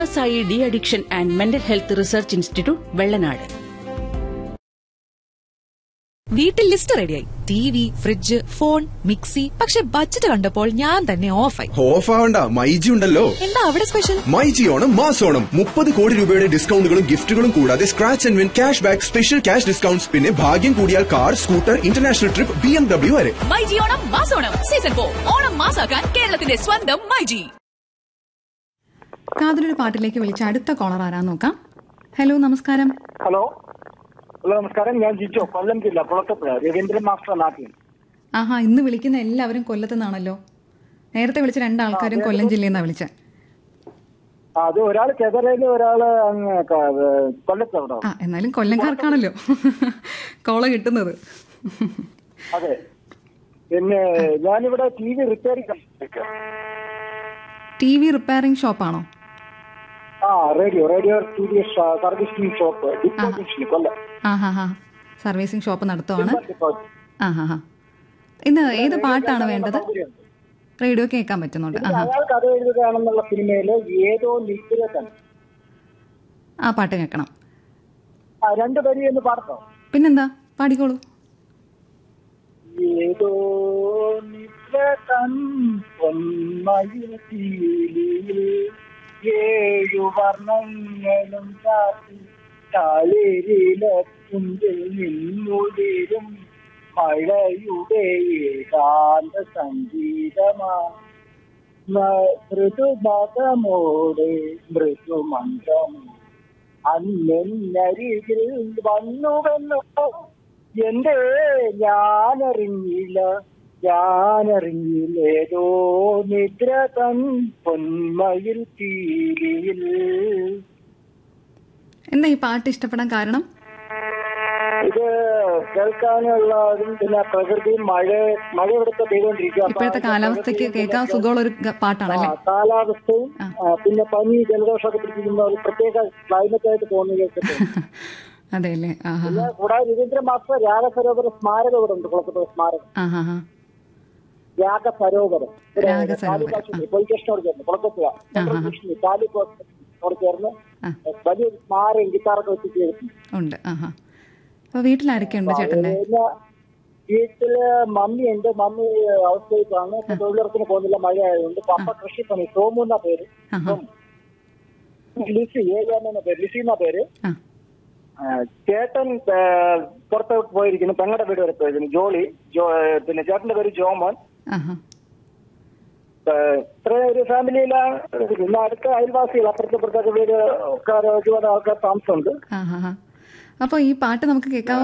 Sai de addiction and mental health research institute Vellanad വീട്ടിൽ list റെഡിയായി T V fridge phone mixie പക്ഷെ budget കണ്ടപ്പോൾ ഞാൻ തന്നെ ഓഫായി ഓഫ് ആവണ്ട മൈജി ഉണ്ടല്ലോ എന്താ അവിടെ സ്പെഷ്യൽ മൈജി ഓണം മാസോണം മുപ്പത് കോടി രൂപയുടെ ഡിസ്കൗണ്ടുകളും ഗിഫ്റ്റുകളും കൂടാതെ scratch and win cash back special cash discounts പിന്നെ ഭാഗ്യം കൂടിയാൽ car scooter international trip B M W വരെ മൈജി ഓണം മാസോണം സീസൺ ഫോർ ഓണം മാസാക്കാൻ കേരളത്തിന്റെ സ്വന്തം മൈജി കാതിലൊരു പാട്ടിലേക്ക് വിളിച്ച അടുത്ത കോളർ ആരാന്ന് നോക്കാം ഹലോ നമസ്കാരം ഹലോ ഹലോ നമസ്കാരം ഞാൻ ജിജോ കൊല്ലം ജില്ല കുളത്തപ്പുഴ രവീന്ദ്രൻ മാസ്റ്റർ നാട്ടിൽ ആഹാ ഇന്ന് വിളിക്കുന്ന എല്ലാവരും കൊല്ലത്ത് നിന്നാണല്ലോ നേരത്തെ വിളിച്ച രണ്ടാൾക്കാരും കൊല്ലം ജില്ലയിൽ നിന്നാണ് വിളിച്ചത് ആ, അത് ഒരാൾ ചെതറയില് ഒരാള് അങ്ങ് ക- ഏ, കൊല്ലത്ത് അവിടെ ആ എന്നാലും കൊല്ലംകാർക്കാണല്ലോ കോള കിട്ടുന്നത് അതെ പിന്നെ ഞാനിവിടെ T V repairing T V repairing ഷോപ്പാണോ ആ radio radio T V servicing shop depot ജംഗ്ഷനിൽ കൊല്ലം ആ ഹാ ഹാ സർവീസിംഗ് ഷോപ്പ് നടത്തുവാണ് ഡിപ്പോ. ആ ഹാ ഹാ ഇന്ന് ഏത് പാട്ടാണ് വേണ്ടത് സൗകര്യമുണ്ട്. റേഡിയോ കേൾക്കാൻ പറ്റുന്നുണ്ട് പിന്നെ ആഹാ അയാൾ കഥ എഴുതുകയാണെന്നുള്ള സിനിമയില് ഏതോ നിഗ്രതൻ ആ പാട്ട് കേൾക്കണം ആ രണ്ട് വരി എന്ന് പാടത്തോ പിന്നെന്താ പാടിക്കോളൂ ഏതോ നിദ്രതൻ പൊന്മയിൽ തീലിയിൽ ഏഴു വർണ്ണങ്ങളും കാത്തി തളിരിലത്തുമ്പിൽ നിന്നുതിരും മഴയുടെ ഏകാന്ത സംഗീതമാ മൃദുമതമോടെ മൃദുമന്ത്രം അന്നെന്നരികിൽ വന്നുവെന്നോ എന്റെ ഞാനറിഞ്ഞില്ല ഞാനറിഞ്ഞില്ലേതോ നിദ്ര തൻ പൊന്മയിൽ തീരിയിൽ എന്താ ഈ പാട്ട് ഇഷ്ടപ്പെടാൻ കാരണം ഇത് കേൾക്കാനുള്ള ഇതും പിന്നെ പ്രകൃതിയും മഴ മഴ ഇവിടുത്തെ പെയ്തുകൊണ്ടിരിക്കുക അപ്പൊ ഇപ്പോഴത്തെ കാലാവസ്ഥയ്ക്ക് കേൾക്കാൻ സുഖമുള്ള ഒരു ഗ- പാട്ടാണല്ലേ ആ, കാലാവസ്ഥയും ആ, പിന്നെ പനി ജലദോഷമൊക്കെ പിടിച്ചിരിക്കുന്ന ഒരു പ്രത്യേക ക്ലൈമറ്റ് ആയിട്ട് തോന്നുകയൊക്കെ അതെ അല്ലേ ആ ഹാ പിന്നെ കൂടാതെ രവീന്ദ്ര മാസ്റ്റർ രാഗസരോവര സ്മാരകം ഇവിടെ ഉണ്ട് കുളക്കത്തോട് സ്മാരകം ആ ഹാ ഹാ രാഗസരോവരം രാഗസരോവരം, പോലീസ് സ്റ്റേഷനോട് ചേർന്ന് കുളക്കത്തുക താലൂക്കോട് ചേർന്ന് ആ. വലിയൊരു സ്മാരകം ഗിത്താറൊക്കെ വെച്ച് ചെയ്തിട്ടുണ്ട് ഉണ്ട് ആ ഹാ അപ്പൊ വീട്ടിലാരൊക്കെയുണ്ട് ചേട്ടന്റെ പിന്നെ വീട്ടില് മമ്മി ഉണ്ട് മമ്മി ഹൗസ് വൈഫ് ആണ് ഇപ്പൊ തൊഴിലുറപ്പിന് പോകുന്നില്ല മഴ ആയതുകൊണ്ട് പപ്പ കൃഷിപ്പണി സോമു എന്ന പേര് ആഹാ ലിസി ഏജാൻ എന്ന പേര് ലിസി എന്ന പേര് ആ ആ, ചേട്ടൻ ആ, പുറത്തോട്ട് പോയിരിക്കുന്നു പെങ്ങളുടെ വീട് വരെ പോയിരിക്കുന്നു ജോളി ജോ പിന്നെ ചേട്ടന്റെ പേര് ജോമോൻ ആഹാ ആ, ഇത്ര ഒരു ഫാമിലിയിലാണ് പിന്നെ അടുത്ത അയൽവാസികൾ അപ്പുറത്തെ ഇപ്പുറത്തൊക്കെ വീട് ഒക്കെ ഒരുപാട് ആൾക്കാർ താമസമുണ്ട് ആ ഹാ ഹാ അപ്പൊ ഈ പാട്ട് നമുക്ക് കേൾക്കാവോ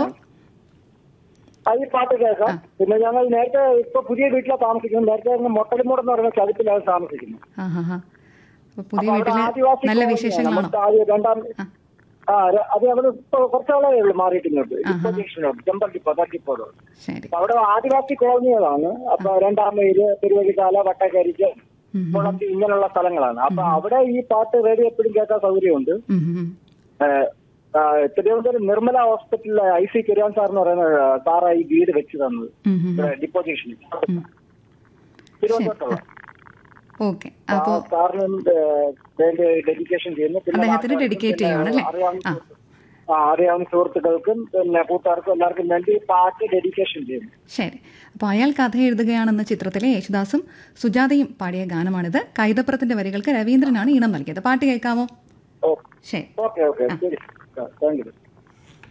ആ, ഈ പാട്ട് കേൾക്കാം പിന്നെ ഞങ്ങൾ നേരത്തെ ഇപ്പൊ പുതിയ വീട്ടിലാണ് താമസിക്കുന്നത് നേരത്തെ അങ്ങ് മൊട്ടലിമൂട് എന്ന് പറയുന്ന ചതുപ്പിലാണ് താമസിക്കുന്നത് ആ ഹാ ഹാ അപ്പൊ പുതിയ അപ്പൊ അവിടെ വീട്ടില് ആദിവാസി നല്ല കോളനിയാണ്. വിശേഷങ്ങളാണോ നമുക്ക് ആദ്യം രണ്ടാം ആ ര- അത് അവിടെ ഇപ്പൊ കുറച്ചാളേ ഉള്ളൂ മാറിയിട്ട് ഇങ്ങോട്ട് ഡിപ്പോ ജംഗ്ഷനോട് ചെമ്പൽ ഡിപ്പോ തട്ടിപ്പോട് ശരി അപ്പൊ അവിടെ ആദിവാസി കോളനികളാണ് അപ്പൊ രണ്ടാം മൈല് തിരുവഴിക്കാല വട്ടക്കരിക്ക് ഉം, ഉം, കുളത്തി ഇങ്ങനെയുള്ള സ്ഥലങ്ങളാണ് അപ്പൊ അവിടെ ഈ പാട്ട് റേഡിയോ എപ്പോഴും കേൾക്കാൻ സൗകര്യമുണ്ട് ഉം, ഉം. ഏഹ്, ആ, തിരുവനന്തപുരം നിർമ്മല ഹോസ്പിറ്റലിലെ ഐ സി കിരാൻ സാർ എന്ന് പറയുന്ന സാറാ ഈ വീട് വെച്ച് തന്നത് ഉം, ഉം. ഇവിടെ ഡിപ്പോ ജംഗ്ഷനിൽ തിരുവനന്തപുരത്തുള്ള ഓക്കെ ആ അപ്പോ സാറിന് ഏഹ്, വേണ്ടി ഡെഡിക്കേഷൻ ചെയ്യുന്നു പിന്നെ അദ്ദേഹത്തിന് നാട്ടുകാർക്കും dedicate പിന്നെ ചെയ്യുവാണല്ലേ? അറിയാവുന്ന ആ. സുഹൃത്ത്- ആ, അറിയാവുന്ന സുഹൃത്തുക്കൾക്കും പിന്നെ കൂട്ടുകാർക്കും എല്ലാവർക്കും വേണ്ടി ഈ പാട്ട് ഡെഡിക്കേഷൻ ചെയ്യുന്നു ശരി അപ്പോൾ അയാൾ കഥ എഴുതുകയാണെന്ന ചിത്രത്തിലെ യേശുദാസും സുജാതയും പാടിയ ഗാനമാണിത് കൈതപ്രത്തിന്റെ വരികൾക്ക് രവീന്ദ്രനാണ് ഈണം നൽകിയത് പാട്ട് കേൾക്കാമോ ഓ ശരി ഓക്കെ ഓക്കെ ശരി താങ്ക് യു